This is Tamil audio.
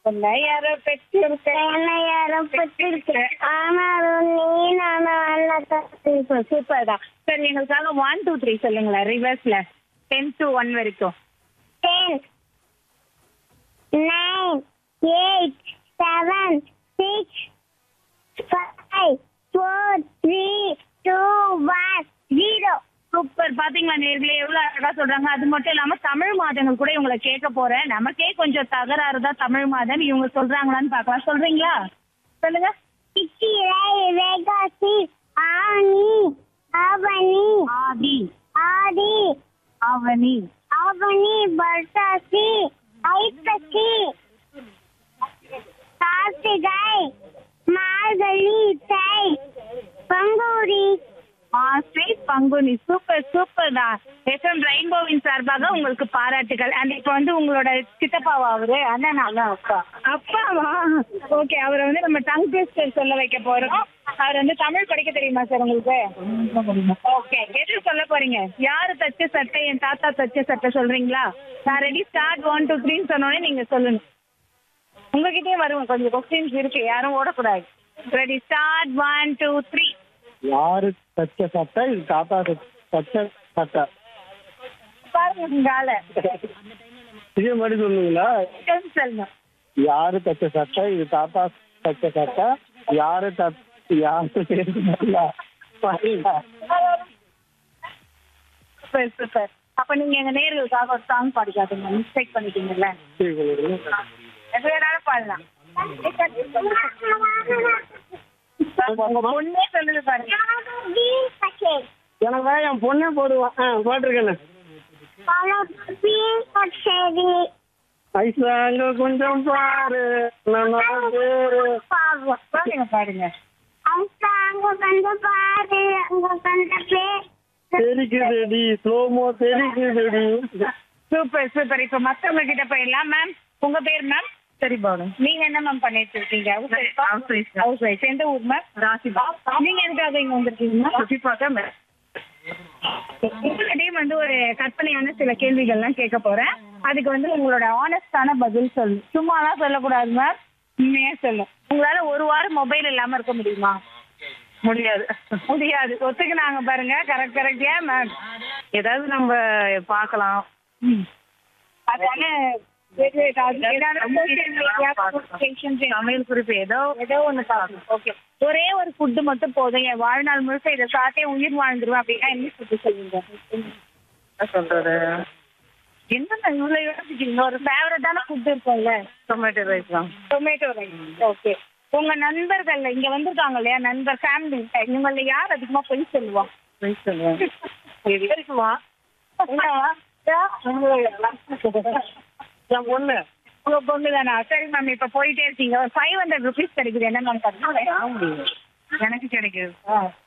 உன்னை யாரோ பெற்றிருக்க என்னை யாரும் பெற்றிருக்க ஆனாலும் நீ நானும் சூப்பர் சூப்பர் தான் சரி எங்களுக்காக ஒன் டூ த்ரீ சொல்லுங்களேன் ரிவர்ஸ்ல டென் டு ஒன் வரைக்கும் ten nine eight seven six five four three two one zero super பாத்தீங்களா நேர்களே எவ்வளவு அழகா சொல்றாங்க அது மட்டும் இல்லாம தமிழ் மாதங்கள் கூட இவங்களை கேட்க போறேன் நமக்கே கொஞ்சம் தகராறு தான் தமிழ் மாதம் இவங்க சொல்றாங்களான்னு பார்க்கலாம் சொல்றீங்களா சொல்லுங்க சித்திரை வைகாசி ஆனி ஆவணி ஆதி ஆடி ஆவணி ஆவணி பர்தாசி ஐப்பசி கார்த்திகை மார்கழி தை பங்குடி ஆசை பங்குனி சூப்பர் சூப்பர் தான் எஃப்எம் ரெயின்போவின் சார்பாக உங்களுக்கு பாராட்டுகள் அண்ட் இப்போ வந்து உங்களோட சித்தப்பாவா அவரு அண்ணன் அதான் அப்பா அப்பாவா ஓகே அவரை வந்து நம்ம டங் ட்விஸ்டர் சொல்ல வைக்க போறோம் அவர் வந்து தமிழ் படிக்க தெரியுமா சார் உங்களுக்கு ஓகே எது சொல்ல போறீங்க யாரு தச்ச சட்டை என் தாத்தா தச்ச சட்டை சொல்றீங்களா நான் ரெடி ஸ்டார்ட் ஒன் டூ த்ரீன்னு சொன்னோடனே நீங்க சொல்லணும் உங்ககிட்டயே வருவோம் கொஞ்சம் கொஸ்டின்ஸ் இருக்கு யாரும் ஓடக்கூடாது ready start one two three யாரு தச்ச சட்டை இது தாத்தா தச்ச- தச்ச சட்டை பாருங்க உங்க ஆளை இதே மாதிரி சொல்லுவீங்களா சொல்லணும் யாரு தச்ச சட்டை இது தாத்தா தச்ச சட்டை யாரு தச் யாரு தெரியல சூப்பர் சூப்பர் அப்ப நீங்க எங்க நேர்களுக்காக ஒரு சாங் பாடிக்காதீங்க மிஸ்டேக் பண்ணிட்டீங்கல்ல எது வேணாலும் பாடலாம் உங்க பொண்ணே சொல்லுது பாருங்க எனக்கு என் பொண்ணே போடுவான் ஆ போட்டிருக்கேன் சரி ஐசாங்க கொஞ்சம் பாரு நம்ம பேரு பாருங்க பாருங்க அங்க வந்து பாரு அங்க கண்ட பேர் தெரிக்குதுடி ஸ்லோமோ தெரிக்குதுடி சூப்பர் சூப்பர் இப்ப மத்தவங்க கிட்ட போயிடலாம் மேம் உங்க பேர் மேம் சரி பாரு நீங்க என்ன மேம் பண்ணிட்டு இருக்கீங்க ஹவுஸ் ஒய்ஃப் ஹவுஸ் ஒய்ஃப் எந்த ஊர் மேம் ராசிபா நீங்க எதுக்காக இங்க வந்திருக்கீங்க ராசிபாக்கா மேம் உங்கள்கிட்டயும் வந்து ஒரு கற்பனையான சில கேள்விகள்லாம் கேட்க போறேன் அதுக்கு வந்து உங்களோட ஆனஸ்டான பதில் சொல்லு சும்மாலாம் சொல்லக்கூடாது மேம் உண்மையா சொல்லும் உங்களால ஒரு வாரம் மொபைல் இல்லாம இருக்க முடியுமா முடியாது முடியாது ஒத்துக்குனாங்க பாருங்க கரெக்ட் கரெக்ட் ஏன் மேம் ஏதாவது நம்ம பார்க்கலாம் அதான ஏதாவது ஏதாவது social media, applications சமையல் குறிப்பு ஏதோ ஏதோ ஒண்ணு பார்க்கணும் ஓகே ஒரே ஒரு ஃபுட்டு மட்டும் போதும் என் வாழ்நாள் முழுக்க இதை சாப்பிட்டே உயிர் வாழ்ந்துருவேன் அப்படின்னா என்ன ஃபுட்டு சொல்லுங்க என்ன சொல்றது என்னங்க இவ்வளவு யோசிக்கிறீங்க ஒரு ஃபேவரட்டான ஃபுட் இருக்கும்ல டொமேட்டோ ரைஸ் தான் டொமேட்டோ ரைஸ் ஓகே உங்க நண்பர்கள்ல இங்க வந்திருக்காங்க இல்லையா நண்பர் ஃபேமிலி இவங்கள யார் அதிகமா பொய் சொல்லுவா ரைஸ் சொல்லுவேன் இருக்குமா என்னவா என் பொண்ணு உங்க பொண்ணு தானா சரி மேம் இப்ப போயிட்டே இருக்கீங்க ஒரு ஃபைவ் ஹண்ட்ரட் ருபீஸ் கிடைக்குது என்ன மேம் பண்ணுறேன் எனக்கு கிடைக்குது ஆ